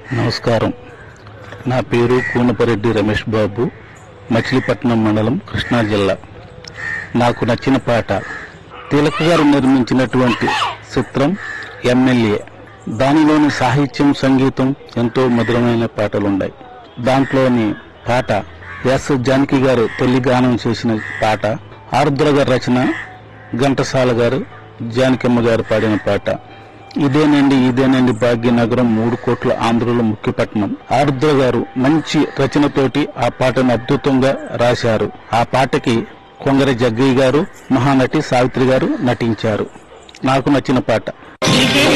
నమస్కారం నా పేరు కూనపరెడ్డి రమేష్ బాబు మచిలీపట్నం మండలం కృష్ణా జిల్లా నాకు నచ్చిన పాట తిలక్ గారు నిర్మించినటువంటి చిత్రం ఎమ్మెల్యే దానిలోని సాహిత్యం సంగీతం ఎంతో మధురమైన పాటలున్నాయి దాంట్లోని పాట ఎస్ జానకి గారు తొలి గానం చేసిన పాట ఆరుద్ర గారి రచన ఘంటసాల గారు జానకమ్మ గారు పాడిన పాట ఇదేనండి ఇదేనండి భాగ్యనగరం మూడు కోట్ల ఆంధ్రుల ముఖ్యపట్నం ఆరుద్ర గారు మంచి రచనతోటి ఆ పాటను అద్భుతంగా రాశారు ఆ పాటకి కొంగర జగ్గయ్య గారు మహానటి సావిత్రి గారు నటించారు నాకు నచ్చిన పాట ఇదే